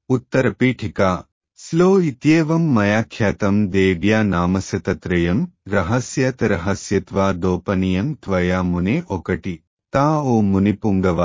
ఉత్తరపీఠిక slow ఇత్యేవం మయాఖ్యాతం దేవ్యా నామశతత్రయం రహస్యత రహస్యత్వాదోపనీయం త్వయా మునే ఒకటి తా ఓ మునిపుంగవ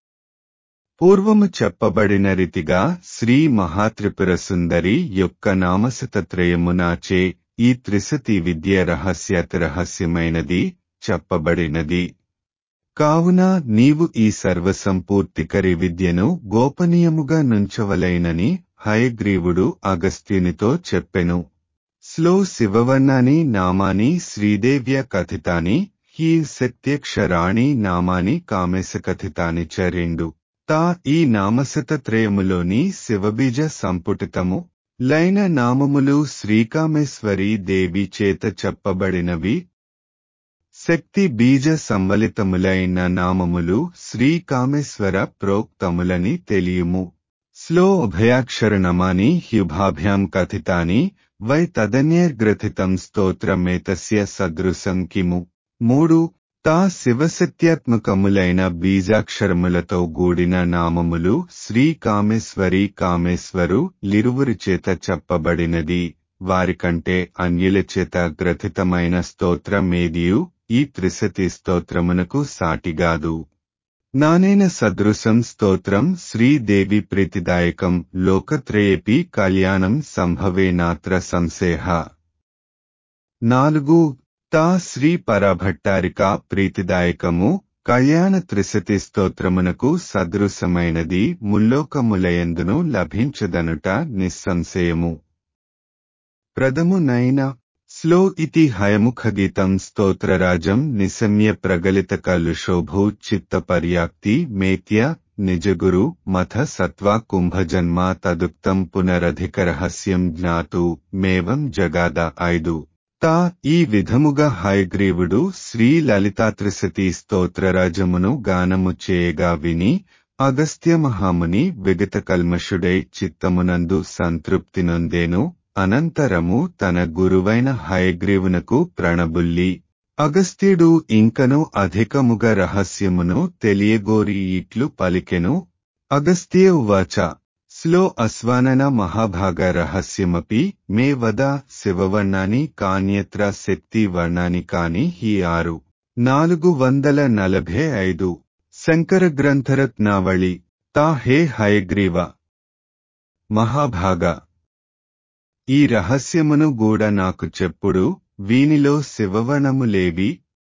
పూర్వము చెప్పబడిన రీతిగా శ్రీ మహాత్రిపుర సుందరి యొక్క నామశతత్రయమునాచే ఈ త్రిశతి విద్య రహస్యత రహస్యమైనది చెప్పబడినది కావున నీవు ఈ సర్వసంపూర్తికరి విద్యను గోపనీయముగా నుంచవలైనని హయగ్రీవుడు అగస్త్యునితో చెప్పెను స్లో శివవర్ణాని నామాని శ్రీదేవ్య కథితాని హీ సత్యక్షరాణి నామాని కామేశ కథితాని చ రెండు తా ఈ నామశతత్రయములోని శివబీజ సంపుటితము లైన నామములు శ్రీకామేశ్వరి దేవి చేత చెప్పబడినవి శక్తి బీజ సంవలితములైన నామములు శ్రీకామేశ్వర ప్రోక్తములని తెలియుము స్లో ఉభయాక్షరనమాని హ్యుభాభ్యాం కథితాని వై తదన్యర్గ్రథితం స్తోత్రమేతస్య సదృశం కిము మూడు తా శివసత్యాత్మకములైన బీజాక్షరములతో కూడిన నామములు శ్రీ కామేశ్వరి కామేశ్వరు లిరువురి చేత చెప్పబడినది వారికంటే అన్యుల చేత గ్రథితమైన స్తోత్రమేదియు ఈ త్రిశతి స్తోత్రమునకు సాటిగాదు నానేన సదృశం స్తోత్రం శ్రీదేవి ప్రీతిదాయకం లోకత్రయేపి కళ్యాణం సంభవేనాత్ర సంశయ నాలుగు తా శ్రీ పరభట్టారిక ప్రీతిదాయకము కళ్యాణ త్రిశతి స్తోత్రమునకు సదృశమైనది ముల్లోకములయందును లభించదనుట నిస్సంశయము ప్రథమునైన స్లో ఇతి హయముఖగీతం స్తోత్రరాజం నిశమ్య ప్రగలిత కలుషోభూ చిత్త పర్యాక్తి మేత్య నిజగురు మథ సత్వా కుంభజన్మ తదుక్తం పునరధిక రహస్యం జ్ఞాతు మేవం జగాద ఐదు తా ఈ విధముగా హయగ్రీవుడు శ్రీ లలితాత్రిశతి స్తోత్రరాజమును గానము చేయగా విని అగస్త్య మహాముని విగత కల్మషుడై చిత్తమునందు సంతృప్తి నొందేను అనంతరము తన గురువైన హయగ్రీవునకు ప్రణబుల్లి అగస్త్యుడు ఇంకను అధికముగా రహస్యమును తెలియగోరి ఇట్లు పలికెను అగస్త్య ఉవాచ స్లో అస్వానన మహాభాగ రహస్యమపి మే వద శివవర్ణాని కాన్యత్ర శక్తి వర్ణాని కాని హి ఆరు నాలుగు వందల నలభై ఐదు శంకర గ్రంథరత్నావళి తా హే హయగ్రీవ మహాభాగ ఈ రహస్యమును గూడ నాకు చెప్పుడు వీనిలో శివవర్ణము లేవి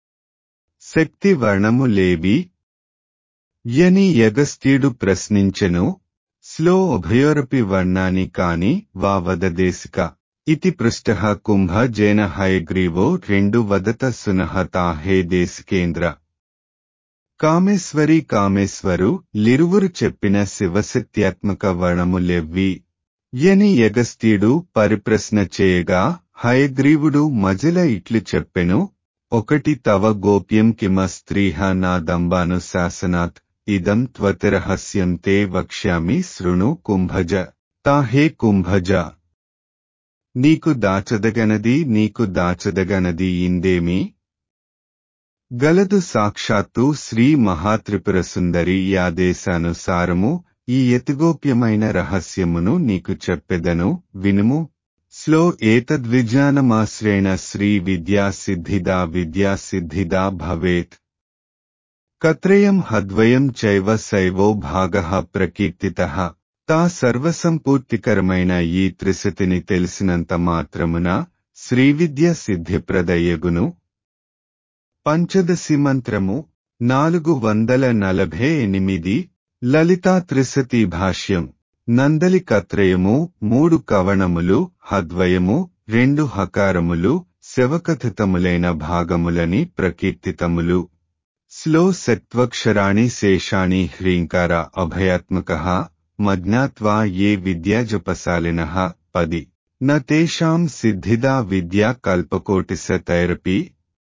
శక్తి వర్ణము లేవి యని యగస్త్యుడు ప్రశ్నించెను స్లో ఉభయోరపి వర్ణాని కాని వా వదదేశిక ఇతి పృష్ట కుంభ జైన హయగ్రీవో రెండు వదత సునహ తాహే దేశికేంద్ర కామేశ్వరి కామేశ్వరు లిరువురు చెప్పిన శివశక్త్యాత్మక వర్ణములెవ్వి యని యగస్త్యుడు పరిప్రశ్న చేయగా హయగ్రీవుడు మజిల ఇట్లు చెప్పెను ఒకటి తవ గోప్యం కిమ స్త్రీహ నా దంబాను శాసనాత్ ఇదం త్వతిరహస్యం తే వక్ష్యామి శృణు కుంభజ తాహే కుంభజ నీకు దాచదగనది నీకు దాచదగనది ఇందేమి గలదు సాక్షాత్తు శ్రీ మహాత్రిపుర సుందరి యాదేశానుసారము ఈ యతిగోప్యమైన రహస్యమును నీకు చెప్పెదను వినుము స్లో ఏతద్విజ్ఞానమాశ్రేణ శ్రీ విద్యా సిద్ధిదా విద్యా సిద్ధిదా భవేత్ కత్రయం హద్వయం చైవ శైవో భాగ ప్రకీర్తిత తా సర్వసంపూర్తికరమైన ఈ త్రిశతిని తెలిసినంత మాత్రమున శ్రీవిద్య సిద్ధిప్రదయ్యగును పంచదశి మంత్రము నాలుగు వందల నలభై ఎనిమిది లలితా త్రిశతి భాష్యం నందలి కత్రయము మూడు కవణములు హద్వయము రెండు హకారములు శవకథితములైన భాగములని ప్రకీర్తితములు స్లో సత్వక్షరాణి శేషాణి హ్రీంకార అభయాత్మక మజ్ఞాత్వా ఏ విద్యాజపశాలిన పది నేషాం సిద్ధిదా విద్యా కల్పకోటిశతైరపి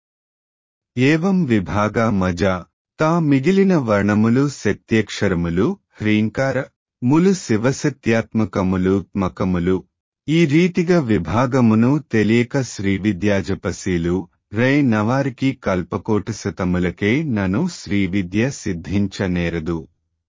ఏవం విభాగ మజ తా మిగిలిన వర్ణములు శక్త్యక్షరములు హ్రీంకార ములు శివసత్యాత్మకములు మకములు ఈ రీతిగా విభాగమును తెలియక శ్రీవిద్యాజపశీలు రై నవారికి కల్పకోటి శతములకే నను శ్రీవిద్య సిద్ధించనేరదు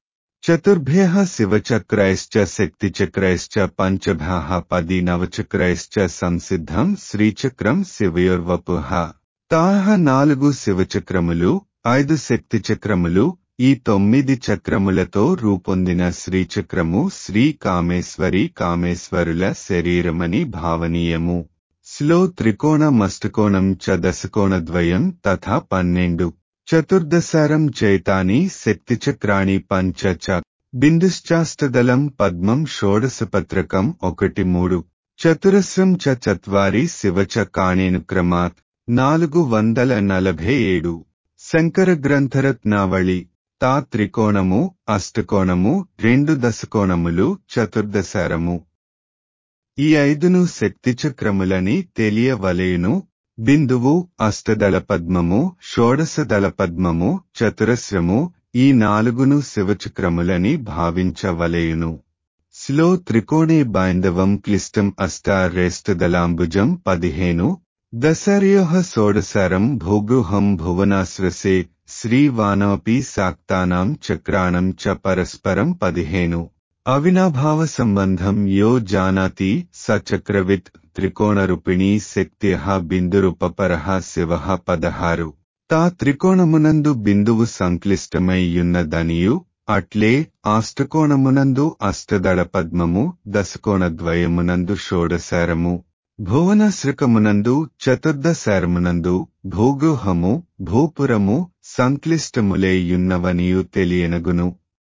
చతుర్భ్య శివచక్రైశ్చ శక్తిచక్రైశ్చ పంచభ్యాః పది నవచక్రైశ్చ సంసిద్ధం శ్రీచక్రం శివయోర్వపుః తాహ నాలుగు శివచక్రములు ఐదు శక్తి చక్రములు ఈ తొమ్మిది చక్రములతో రూపొందిన శ్రీచక్రము శ్రీ కామేశ్వరి కామేశ్వరుల శరీరమని భావనీయము స్లో త్రికోణమష్టకోణం చ దశకోణద్వయం తథా పన్నెండు చతుర్దశారం చైతాని శక్తిచక్రాణి పంచ చ బిందుశ్చాష్టదలం పద్మం షోడశపత్రకం ఒకటి మూడు చతురస్రం చ చత్వారి శివచ కాణేనుక్రమాత్ నాలుగు వందల నలభై ఏడు శంకర గ్రంథరత్నావళి తా త్రికోణము అష్టకోణము రెండు దశకోణములు చతుర్దశారము ఈ ఐదును శక్తి చక్రములని తెలియవలేను బిందువు అష్టదళ పద్మము షోడశదళ పద్మము చతురస్రము ఈ నాలుగును శివచక్రములని భావించవలేను స్లో త్రికోణే బైందవం క్లిష్టం అష్టారేష్టదళాంబుజం పదిహేను దశర్యోహ షోడసారం భూగృహం భువనాశ్రసే శ్రీవానమపి సాక్తానాం చక్రాణం చ పరస్పరం పదిహేను అవినాభావ సంబంధం యో జానాతి స చక్రవిత్ త్రికోణరూపిణీ శక్త్యః బిందురూపపరః శివః పదహారు తా త్రికోణమునందు బిందువు సంక్లిష్టమైయున్నదనియు అట్లే ఆష్టకోణమునందు అష్టదళ పద్మము దశకోణద్వయమునందు షోడశారము భువనశ్రకమునందు చతుర్దశారమునందు భూగృహము భూపురము సంక్లిష్టములేయున్నవనియు తెలియనగును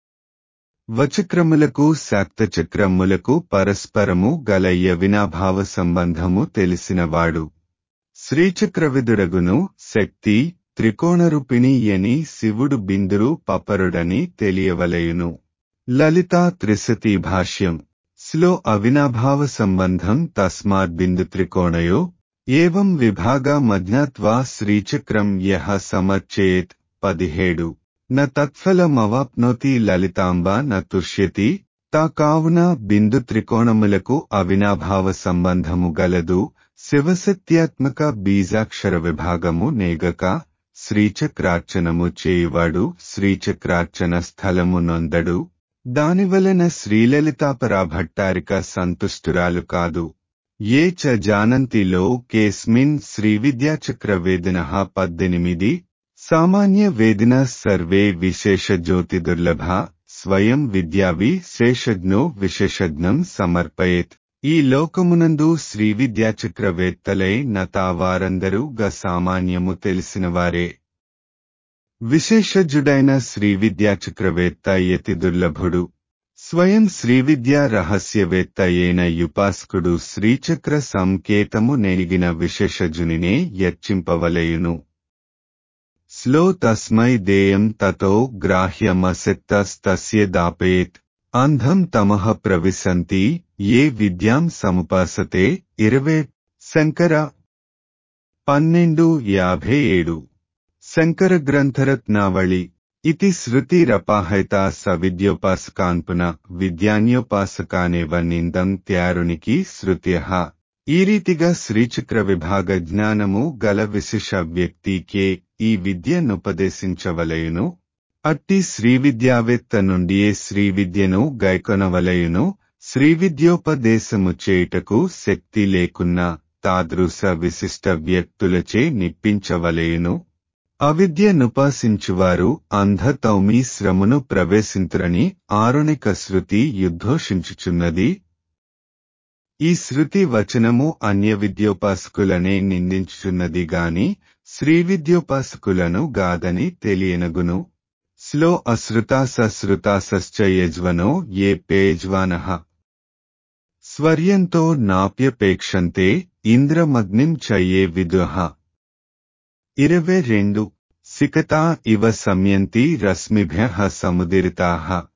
వచక్రములకు శాక్తచక్రములకు పరస్పరము గలయ్య వినాభావ సంబంధము తెలిసినవాడు శ్రీచక్రవిదుడగును శక్తి త్రికోణరూపిణి అని శివుడు బిందురు పపరుడని తెలియవలయును లలితా త్రిశతి భాష్యం స్లో అవినాభావ సంబంధం తస్మాత్ బిందు త్రికోణయో ఏవం విభాగ మజ్ఞాత్వా శ్రీచక్రం యహ సమర్చేత్ పదిహేడు న తత్ఫలమవాప్నోతి లలితాంబ న తుష్యతి తా కావున బిందు త్రికోణములకు అవినాభావ సంబంధము గలదు శివశక్త్యాత్మక బీజాక్షర విభాగము నేగక శ్రీచక్రార్చనము చేయువాడు శ్రీచక్రార్చన స్థలము నొందడు దానివలన శ్రీలలితాపరాభట్టారిక సంతుష్టురాలు కాదు ఏ చ జానంతి కేస్మిన్ శ్రీవిద్యాచక్రవేదిన పద్దెనిమిది సామాన్య వేదిన సర్వే విశేష జ్యోతి దుర్లభ స్వయం విద్యావి శేషజ్ఞో విశేషజ్ఞం సమర్పయేత్ ఈ లోకమునందు శ్రీ విద్యాచక్రవేత్తలై నతావారందరూ గ సామాన్యము తెలిసినవారే విశేషజుడైన శ్రీ విద్యాచక్రవేత్త యతి దుర్లభుడు స్వయం శ్రీవిద్యా రహస్యవేత్త అయిన యుపాస్కుడు శ్రీచక్ర సంకేతము నెరిగిన విశేషజునినే యచ్చింపవలయును స్లో తస్మై దేయం తతో గ్రాహ్యమసక్తస్తస్య దాపేత్ అంధం తమః ప్రవిశంతి ఏ విద్యాం సముపాసతే ఇరవై శంకర పన్నెండు యాభై ఏడు శంకర గ్రంథరత్నావళి ఇతి శృతిరపాహైత సవిద్యోపాసకాన్పున విద్యాన్యోపాసకానేవ నిందం త్యారునికి శృత్యః ఈ రీతిగా శ్రీచక్ర విభాగ జ్ఞానము గల విశిష వ్యక్తికే ఈ విద్యనుపదేశించవలయును అట్టి శ్రీవిద్యావేత్త నుండియే శ్రీవిద్యను గైకొనవలయును శ్రీవిద్యోపదేశము చేయుటకు శక్తి లేకున్నా తాదృశ విశిష్ట వ్యక్తులచే నిప్పించవలయును అవిద్యనుపాసించువారు అంధతౌమి శ్రమును ప్రవేశింతురని ఆరుణిక శృతి యుద్ధోషించుచున్నది ఈ శృతి వచనము అన్య విద్యోపాసకులనే నిందించుచున్నది గాని శ్రీ విద్యోపాసకులను గాదని తెలియనగును స్లో అశ్రుతాస శృతాసశ్చ యజ్వనో ఏ పేజ్వానః స్వర్యంతో నాప్యపేక్షంతే ఇంద్రమగ్నిం చయే విదుహ ఇరవై రెండు సికతా ఇవ సంయంతి రశ్మిభ్య సముదిరితా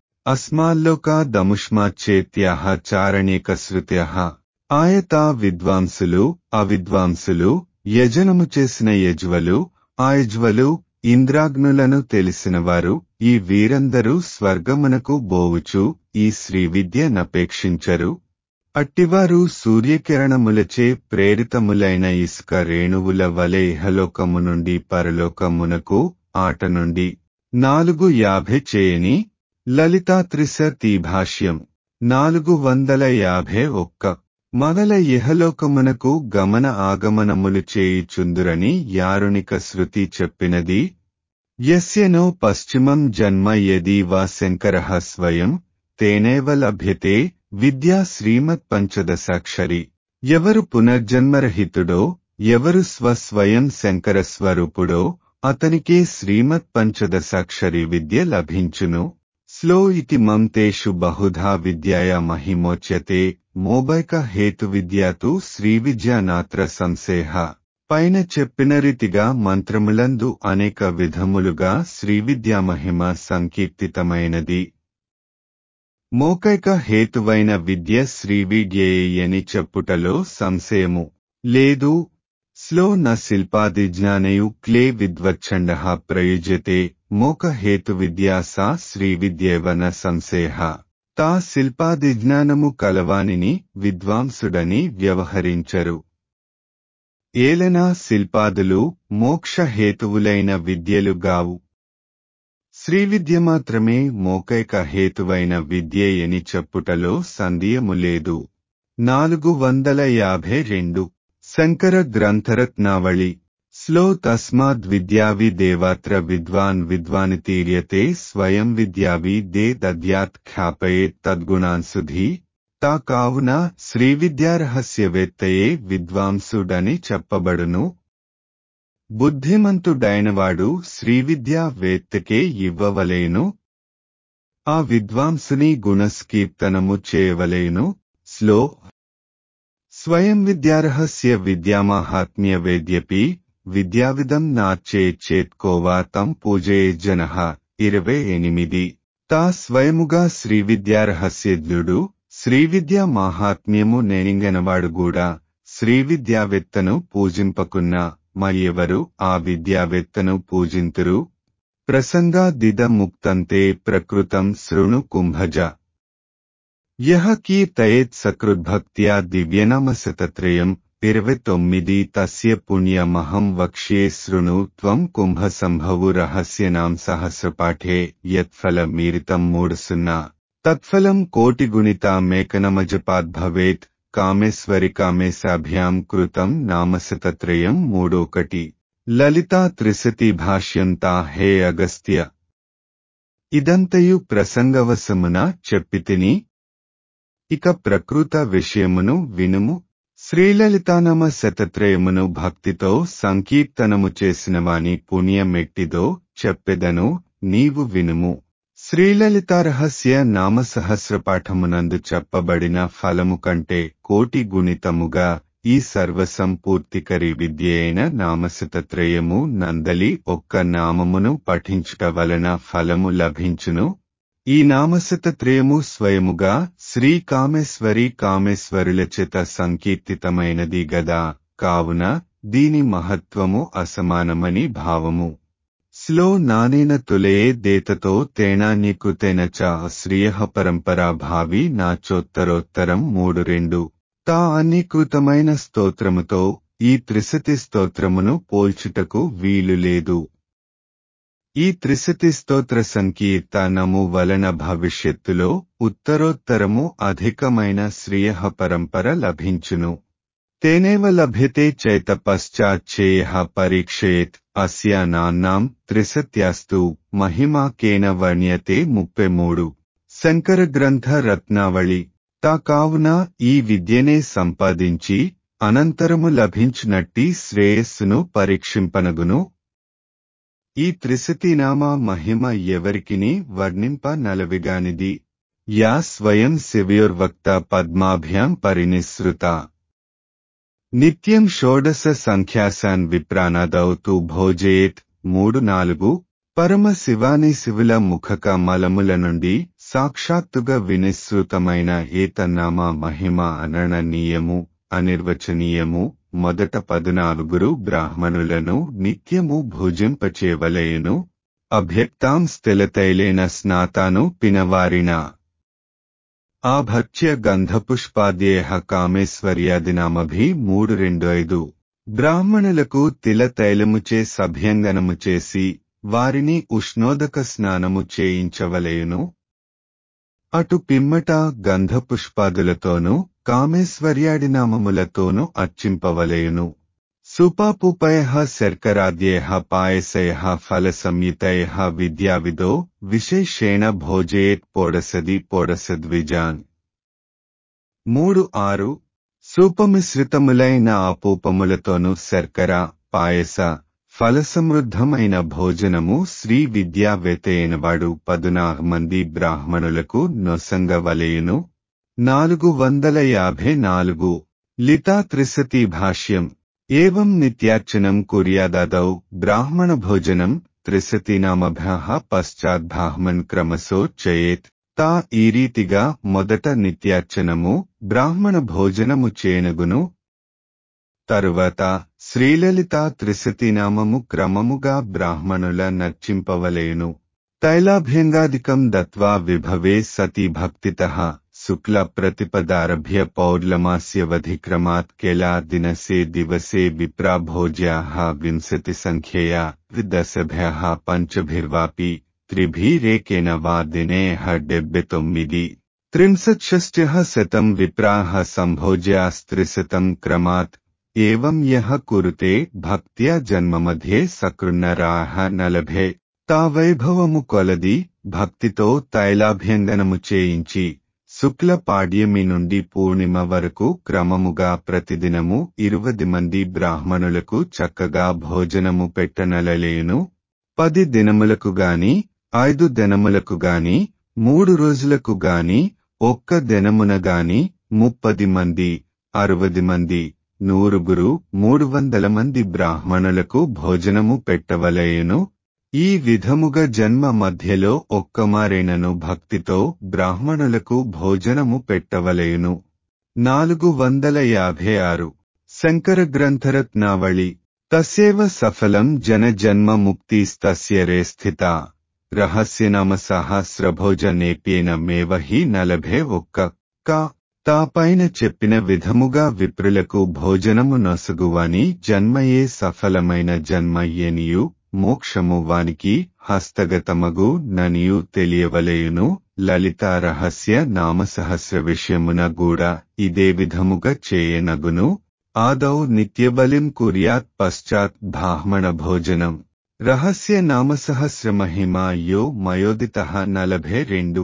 అస్మాల్లోకాదముష్మాచ్చేత్యా చారణేకశ్రుత్య ఆయతా విద్వాంసులు అవిద్వాంసులు యజనము చేసిన యజ్వలు ఆయజ్వలు ఇంద్రాగ్నులను తెలిసినవారు ఈ వీరందరూ స్వర్గమునకు బోవుచు ఈ శ్రీ విద్యనపేక్షించరు అట్టివారు సూర్యకిరణములచే ప్రేరితములైన ఇసుక రేణువుల వలె ఇహలోకము నుండి పరలోకమునకు ఆట నుండి నాలుగు యాభై చేయని లలితాత్రిశతి భాష్యం నాలుగు వందల యాభై ఒక్క మగల ఇహలోకమునకు గమన ఆగమనములు చేయుచుందురని యారునిక శృతి చెప్పినది యస్యనో పశ్చిమం జన్మ యది వా శంకరః స్వయం తేనేవ లభ్యతే విద్యా శ్రీమత్ పంచదశాక్షరి ఎవరు పునర్జన్మరహితుడో ఎవరు స్వస్వయం శంకర స్వరూపుడో అతనికే శ్రీమత్ పంచదశాక్షరి విద్య లభించును స్లో ఇతి మం తేషు బహుధా విద్యాయ మహిమోచ్యతే మోబైక హేతు విద్యాతు శ్రీవిద్యానాత్ర సంశేహ పైన చెప్పిన రీతిగా మంత్రములందు అనేక విధములుగా శ్రీవిద్యా మహిమ సంకీర్తితమైనది మోకైక హేతువైన విద్య శ్రీవిద్యేయని చెప్పుటలో సంశయము లేదు స్లో న శిల్పాదిజ్ఞానయు క్లే విద్వచ్చండ ప్రయుజ్యతే మోక హేతు విద్యా సా శ్రీవిద్యేవ న సంశేహ తా శిల్పాదిజ్ఞానము కలవానిని విద్వాంసుడని వ్యవహరించరు ఏలనా శిల్పాదులు మోక్ష హేతువులైన విద్యలు గావు శ్రీవిద్య మాత్రమే మోకైక హేతువైన విద్యేయని చెప్పుటలో సందేహము లేదు నాలుగు వందల యాభై రెండు శంకర గ్రంథరత్నావళి స్లో తస్మాద్ విద్యావి దేవాత్ర విద్వాన్ విద్వాని తీర్యతే స్వయం విద్యావి దే దద్యాత్ ఖ్యాపయేత్ తద్గుణాన్సుధి తా కావున శ్రీవిద్యారహస్యవేత్తయే విద్వాంసుడని చెప్పబడును బుద్ధిమంతుడైనవాడు శ్రీవిద్యా వేత్తకే ఇవ్వవలేను ఆ విద్వాంసుని గుణస్కీర్తనము చేయవలేను స్లో స్వయం విద్యారహస్య విద్యామాహాత్మ్య వేద్యపి విద్యావిదం నాచేచ్చేత్కోవా తం పూజయే జన ఇరవై ఎనిమిది తా స్వయముగా శ్రీవిద్యారహస్యజ్ఞుడు శ్రీవిద్యా మాహాత్మ్యము నేనింగనవాడు కూడా శ్రీవిద్యావేత్తను పూజింపకున్నా మరియెవరు ఆ విద్యావేత్తను పూజింతురు ప్రసంగాదిద ముక్తంతే ప్రకృతం శృణు కుంభజ యహ కీర్తయేత్ సకృద్భక్త్యా దివ్యనామశతత్రయం ఇరవై తొమ్మిది తస్య పుణ్యమహం వక్ష్యే శృణు త్వం కుంభ సంభవు రహస్యనాం సహస్రపాఠే యత్ఫలమీరితం మూడు సున్నా తత్ఫలం కోటిగుణితామేకనమజపాద్భవేత్ కామేశ్వరి కామేశాభ్యాం కృతం నామశతత్రయం మూడోకటి లలితా త్రిశతి భాష్యంతా హే అగస్త్య ఇదంతయు ప్రసంగవశమున చెప్పితిని ఇక ప్రకృత విషయమును వినుము శ్రీలలితానమ శతత్రయమును భక్తితో సంకీర్తనము చేసిన వాని పుణ్యమెట్టిదో చెప్పెదను నీవు వినుము శ్రీలలితారహస్య నామ సహస్రపాఠమునందు చెప్పబడిన ఫలము కంటే కోటి గుణితముగా ఈ సర్వసంపూర్తికరి విద్య అయిన నామశతత్రయము నందలి ఒక్క నామమును పఠించుట వలన ఫలము లభించును ఈ నామశతత్రయము స్వయముగా శ్రీ కామేశ్వరి కామేశ్వరుల చేత సంకీర్తితమైనది గదా కావున దీని మహత్వము అసమానమని భావము స్లో నానేన తులయే దేతతో తేనాన్యకృతేన చ శ్రియ పరంపరా భావి నాచోత్తరోత్తరం మూడు రెండు తా అన్యకృతమైన స్తోత్రముతో ఈ త్రిశతి స్తోత్రమును పోల్చుటకు వీలు లేదు ఈ త్రిశతి స్తోత్ర సంకీర్తనము వలన భవిష్యత్తులో ఉత్తరోత్తరము అధికమైన శ్రియ పరంపర లభించును తేనేవ లభ్యతే చైత పశ్చాచ్చేయ పరీక్షేత్ అస్య నాన్నాం త్రిసత్యాస్తు మహిమా కేన వర్ణ్యతే ముప్పై మూడు శంకర గ్రంథ రత్నావళి తా కావున ఈ విద్యనే సంపాదించి అనంతరము లభించినట్టి శ్రేయస్సును పరీక్షింపనగును ఈ త్రిశతినామా మహిమ ఎవరికిని వర్ణింప నలవిగానిది యా స్వయం శివయోర్వక్త పద్మాభ్యాం పరినిసృత నిత్యం షోడశ సంఖ్యాసాన్ విప్రానాదౌతు భోజయేత్ మూడు నాలుగు పరమ శివాని శివుల ముఖక మలముల నుండి సాక్షాత్తుగా వినిశ్రుతమైన ఏతన్నామా మహిమ అనరణనీయము అనిర్వచనీయము మొదట పదునాలుగురు బ్రాహ్మణులను నిత్యము భుజింపచేవలయును అభ్యక్తాం స్థిలతైలేన స్నాతాను పినవారిన ఆ భక్ష్య గంధపుష్పాద్యేహ కామేశ్వర్యాదినామభి మూడు రెండు ఐదు బ్రాహ్మణులకు తిల తైలముచే సభ్యంగనము చేసి వారిని ఉష్ణోదక స్నానము చేయించవలయును అటు పిమ్మట గంధపుష్పాదులతోనూ కామేశ్వర్యాడినామములతోనూ అర్చింపవలయును సుపాపుపయ శర్కరాద్యేహ పాయసయ ఫలసంయుతయ విద్యావిదో విశేషేణ భోజయేత్ పోడసది పోడసద్విజాన్ మూడు ఆరు సూపమిశ్రితములైన ఆపూపములతోనూ శర్కర పాయస ఫలసమృద్ధమైన భోజనము శ్రీ విద్యావేతయైనవాడు పదునాలుగు మంది బ్రాహ్మణులకు నొసంగవలయును నాలుగు వందల యాభై నాలుగు లితా త్రిశతి భాష్యం ఏవం నిత్యార్చనం కుర్యాదౌ బ్రాహ్మణ భోజనం త్రిశతీనామభ్య పశ్చాద్బ్రాహ్మణ్ క్రమశో చయేత్ తా ఈ రీతిగా మొదట నిత్యార్చనము బ్రాహ్మణ భోజనము చేనగును తరువాత శ్రీలలిత త్రిశతినామము క్రమముగా బ్రాహ్మణుల నర్చింపవలేను తైలాభ్యంగాదికం దత్వా విభవే సతి భక్తిత శుక్ల ప్రతిపదారభ్య పౌర్లమాస్యవధిక్రమాత్ కేలా దినసే దివసే విప్రా భోజ్యాః వింశతి సంఖ్యయా దశభ్య పంచభిర్వాపి త్రిభిరేకేన వా దినే డెబ్బె తొమ్మిది త్రింశత్షష్ట్యः శతం విప్రాः సంభోజ్యాస్త్రిశతం క్రమాత్ ఏవం యః కురుతే భక్త్యా జన్మమధ్యే సకృన్నరాః నలభే తా వైభవము కొలది భక్తితో తైలాభ్యంగనము చేయించి శుక్ల పాడ్యమి నుండి పూర్ణిమ వరకు క్రమముగా ప్రతిదినము ఇరువది మంది బ్రాహ్మణులకు చక్కగా భోజనము పెట్టనలలేను పది దినములకు గాని ఐదు దినములకు గాని మూడు రోజులకు గాని ఒక్క దినమున గాని ముప్పది మంది అరవది మంది నూరుగురు మూడు వందల మంది బ్రాహ్మణులకు భోజనము పెట్టవలయను ఈ విధముగా జన్మ మధ్యలో ఒక్కమారేనను భక్తితో బ్రాహ్మణులకు భోజనము పెట్టవలయును నాలుగు వందల యాభై ఆరు శంకర గ్రంథరత్నావళి తస్యేవ సఫలం జన జన్మ ముక్తిస్తస్య రే స్థిత రహస్యనామ సహస్రభోజనేప్యేన మేవ హి నలభే ఒక్క కా తాపైన చెప్పిన విధముగా విప్రులకు భోజనము నొసగువాని జన్మయే సఫలమైన జన్మయ్యనియు మోక్షము వానికి హస్తగతమగు ననియు తెలియవలేయును లలిత రహస్య నామ సహస్ర విషయమున కూడా ఇదే విధముగా చేయనగును ఆదౌ నిత్యబలిం కుర్యాత్ పశ్చాత్ బ్రాహ్మణ భోజనం రహస్య నామ సహస్ర మహిమా యో మయోదిత నలభై రెండు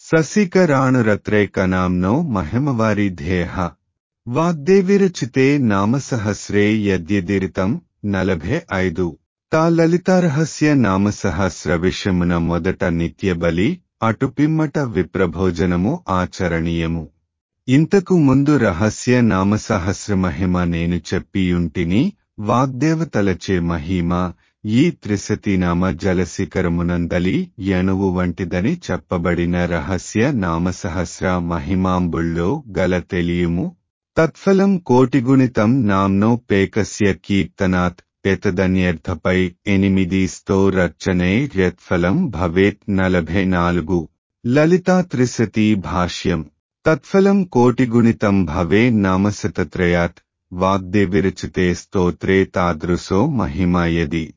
ససికరాణురత్రైకనాంనో మహిమవారి ధ్యేహ వాగ్దేవిరచితే నామ సహస్రే యద్యదిరితం నలభై ఐదు తా లలితారహస్య నామ సహస్ర విషయమున మొదట నిత్యబలి అటు పిమ్మట విప్రభోజనము ఆచరణీయము ఇంతకు ముందు రహస్య నామ సహస్ర మహిమ నేను చెప్పియుంటిని వాగ్దేవతలచే మహిమ ఈ త్రిశతినామ జలశిఖరమునందలి యణువు వంటిదని చెప్పబడిన రహస్య నామ సహస్ర మహిమాంబుల్లో గల తెలియుము తత్ఫలం కోటిగుణితం నామ్నో పేకస్య కీర్తనాత్ ఎతదన్యర్థపై ఎనిమిది sto రచనే యత్ఫలం భవేత్ నలభై నాలుగు లలితా త్రిశతి భాష్యం తత్ఫలం కోటిగుణితం భవే నామశతత్రయాత్ వాగ్దేవిరచితే స్తోత్రే తాదృశో మహిమాయది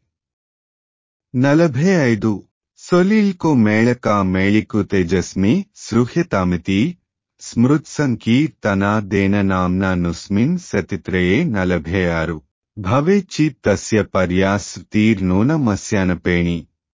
నలభై ఐదు సొలీల్కో మేళకా మేళికు తేజస్మి సృహ్యతామితి స్మృత్సంకీర్తనాదేన నామ్నా నుస్మిన్ సతిత్రయే నలభై ఆరు భవేచ్చి తస్య పర్యాస్తీర్నూనమస్యానపేణి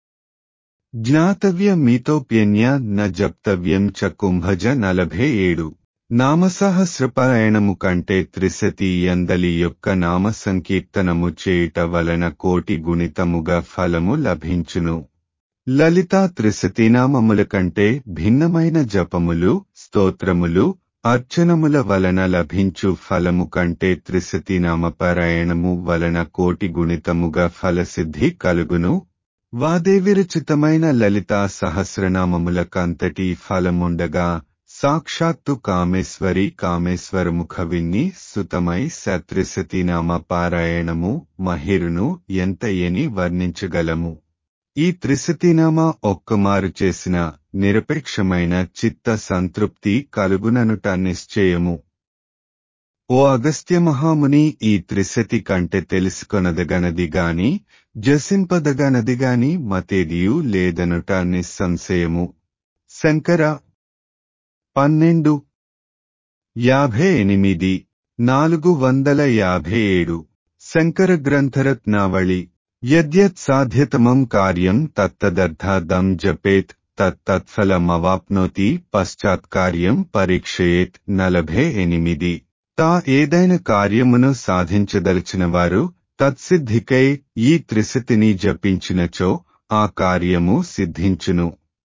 జ్ఞాతవ్యమితోప్యన్య న జప్తవ్యం చ కుంభజ నలభై ఏడు నామసహస్రపారాయణము కంటే త్రిశతి ఎందలి యొక్క నామ సంకీర్తనము చేయుట వలన కోటి గుణితముగా ఫలము లభించును లలితా త్రిశతినామముల కంటే భిన్నమైన జపములు స్తోత్రములు అర్చనముల వలన లభించు ఫలము కంటే త్రిశతినామ పారాయణము వలన కోటి గుణితముగా ఫలసిద్ధి కలుగును వాదేవిరచితమైన లలితా సహస్రనామముల కంతటి ఫలముండగా సాక్షాత్తు కామేశ్వరి కామేశ్వరముఖ విన్ని సుతమై సత్రిశతినామ పారాయణము మహిరును ఎంత ఎని వర్ణించగలము ఈ త్రిశతినామ ఒక్కమారు చేసిన నిరపేక్షమైన చిత్త సంతృప్తి కలుగుననుట నిశ్చయము ఓ అగస్త్య మహాముని ఈ త్రిశతి కంటే తెలుసుకొనదగనది గాని జసింపదగనది గాని మతేదియు లేదనుట నిస్సంశయము శంకర పన్నెండు యాభై ఎనిమిది నాలుగు వందల యాభై ఏడు శంకర గ్రంథరత్నావళి యద్యత్ సాధ్యతమం కార్యం తత్తదర్థాదం జపేత్ తత్తత్ఫలమవాప్నోతి పశ్చాత్ కార్యం పరీక్షయేత్ నలభై ఎనిమిది తా ఏదైన కార్యమును సాధించదలిచిన వారు తత్సిద్ధికై ఈ త్రిశతిని జపించినచో ఆ కార్యము సిద్ధించును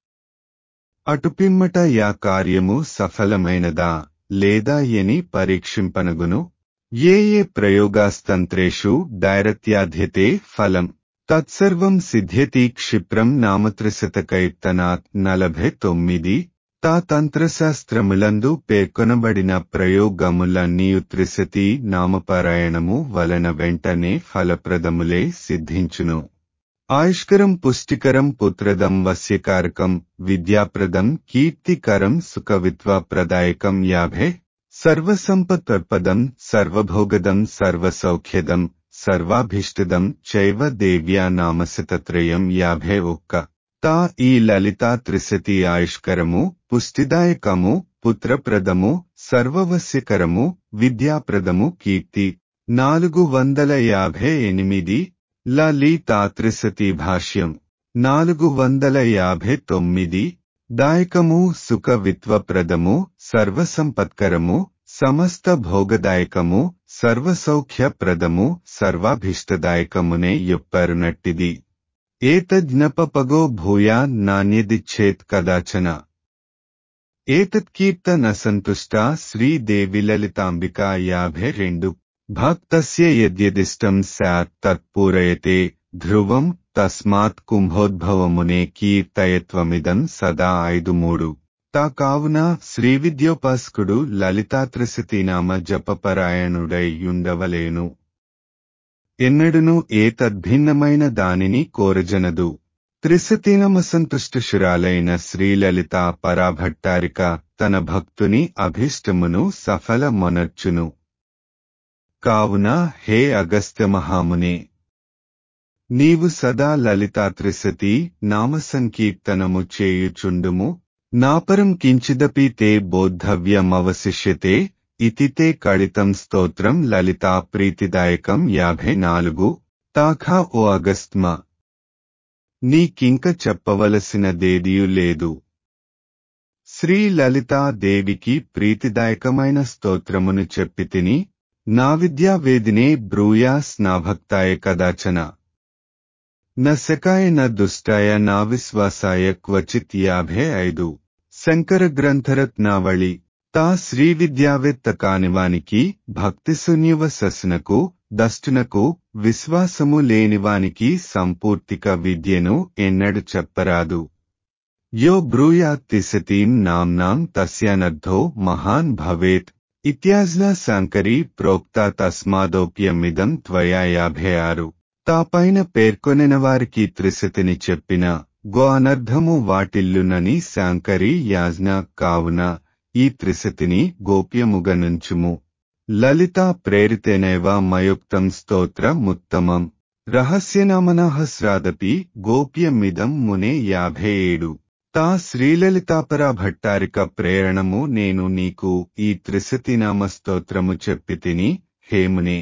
అటుపిమ్మట యా కార్యము సఫలమైనదా లేదా ఎని పరీక్షింపనగును ఏ ఏ ప్రయోగాస్తంత్రేషు డైరత్యాధ్యతే ఫలం తత్సర్వం సిద్ధ్యతి క్షిప్రం నామత్రిశతకైర్తనాత్ నలభై తొమ్మిది తా తంత్రశాస్త్రములందు పేర్కొనబడిన ప్రయోగములన్నీయు త్రిశతి నామపారాయణము వలన వెంటనే ఫలప్రదములే సిద్ధించును ఆయుష్కరం పుష్టికరం పుత్రదం వస్యకారకం విద్యాప్రదం కీర్తికరం సుఖవిత్వప్రదాయకం యాభై సర్వసంపత్పదం సర్వభోగదం సర్వసౌఖ్యదం సర్వాభీష్టదం చైవ దేవ్యా నామశతత్రయం యాభై ఒక్క తా ఈ లలితా త్రిశతి ఆయుష్కరము పుష్టిదాయకము పుత్రప్రదము సర్వవస్యకరము విద్యాప్రదము కీర్తి నాలుగు వందల యాభై ఎనిమిది లలితా త్రిశతి భాష్యం నాలుగు వందల యాభై తొమ్మిది దాయకము సుఖ విత్వప్రదము సర్వసంపత్కరము సమస్త భోగదాయకము సర్వసౌఖ్యప్రదము సర్వాభీష్టదాయకమునే యొప్పరునట్టిది ఏతజ్ఞపపగో భూయా నాణ్యదిచ్చేత్ కదాచన ఏతత్కీర్తన సంతుష్టా శ్రీదేవి లలితాంబికా యాభై రెండు భక్తస్య యద్యదిష్టం స్యాత్ తత్పూరయతే ధ్రువం తస్మాత్ కుంభోద్భవమునే కీర్తయత్వమిదం సదా ఐదు మూడు తా కావున శ్రీవిద్యోపాసకుడు లలితాత్రిశతీనామ జపపరాయణుడై యుండవలేను ఎన్నడును ఏ తద్భిన్నమైన దానిని కోరజనదు త్రిశతీనమసంతుష్టుషురాలైన శ్రీలలిత పరాభట్టారిక తన భక్తుని అభీష్టమును సఫల మొనర్చును కావున హే అగస్త్య మహామునే నీవు సదా లలితా త్రిశతి నామ సంకీర్తనము చేయుచుండుము నాపరం కించిదపి తే బోద్ధవ్యమవశిష్యతే ఇతి తే కళితం స్తోత్రం లలితా ప్రీతిదాయకం యాభై నాలుగు తాఖా ఓ అగస్త్మ నీకింక చెప్పవలసినదేదియు లేదు శ్రీ లలితా దేవికి ప్రీతిదాయకమైన స్తోత్రమును చెప్పి తిని నా విద్యావేదినే బ్రూయాస్ నా భక్తాయ కదాచన న శకాయ న దుష్టాయ నా విశ్వాసాయ క్వచిత్ యాభై ఐదు శంకర గ్రంథరత్నావళి తా శ్రీ విద్యావేత్త కానివానికి భక్తి శూన్యవ సస్నకు దష్టునకు విశ్వాసము లేనివానికి సంపూర్తిక విద్యను ఎన్నడు చెప్పరాదు యో బ్రూయాత్తిశతీం నామ్నాం తస్యానర్థో మహాన్ భవేత్ ఇత్యాజ్నా శాంకరీ ప్రోక్త తస్మాదోప్యమిదం త్వయా యాభై ఆరు తాపైన పేర్కొనిన వారికి త్రిశతిని చెప్పిన గో అనర్థము వాటిల్లునని శాంకరి యాజ్ఞ కావున ఈ త్రిశతిని గోప్యముగనుంచుము లలితా ప్రేరితేనైవ మయుక్తం స్తోత్రముత్తమం రహస్యనామనహస్రాదపి గోప్యమిదం మునే యాభై ఏడు తా శ్రీలలితాపరా భట్టారిక ప్రేరణము నేను నీకు ఈ త్రిశతినామ స్తోత్రము చెప్పి తిని హేమునే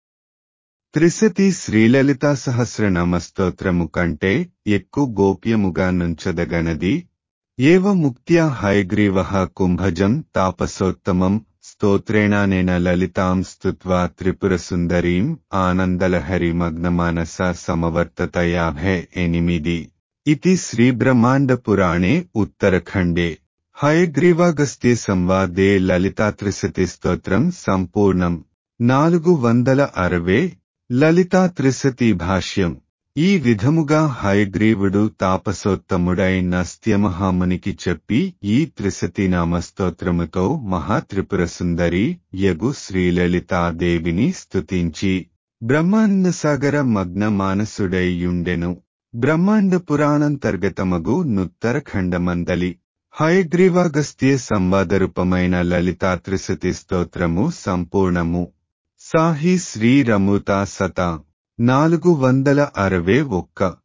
త్రిశతి శ్రీలలితా సహస్రనామ స్తోత్రము కంటే ఎక్కువ గోప్యముగా నుంచదగనది ఏవ ముక్త్యా హయగ్రీవ కుంభజం తాపసోత్తమం స్తోత్రేణానేన లలితాం స్తుత్వా త్రిపురసుందరీం ఆనందలహరిమగ్నమానస సమవర్తత యాభై ఎనిమిది ఇది శ్రీబ్రహ్మాండపురాణే ఉత్తరఖండే హయగ్రీవాగస్త్య సంవాదే లలితాత్రిశతి స్తోత్రం సంపూర్ణం నాలుగు వందల అరవై లలితా త్రిశతి భాష్యం ఈ విధముగా హయగ్రీవుడు తాపసోత్తముడై నస్త్యమహామునికి చెప్పి ఈ త్రిశతి నామస్తోత్రముతో మహాత్రిపుర సుందరి యగు శ్రీలలితాదేవిని స్తుతించి బ్రహ్మాండసాగర మగ్న మానసుడై యుండెను బ్రహ్మాండ పురాణంతర్గతమగు నుత్తరఖండమందలి హయగ్రీవాగస్త్య సంవాదరూపమైన లలితా త్రిశతి స్తోత్రము సంపూర్ణము సాహి శ్రీరముతా సత నాలుగు వందల అరవై ఒక్క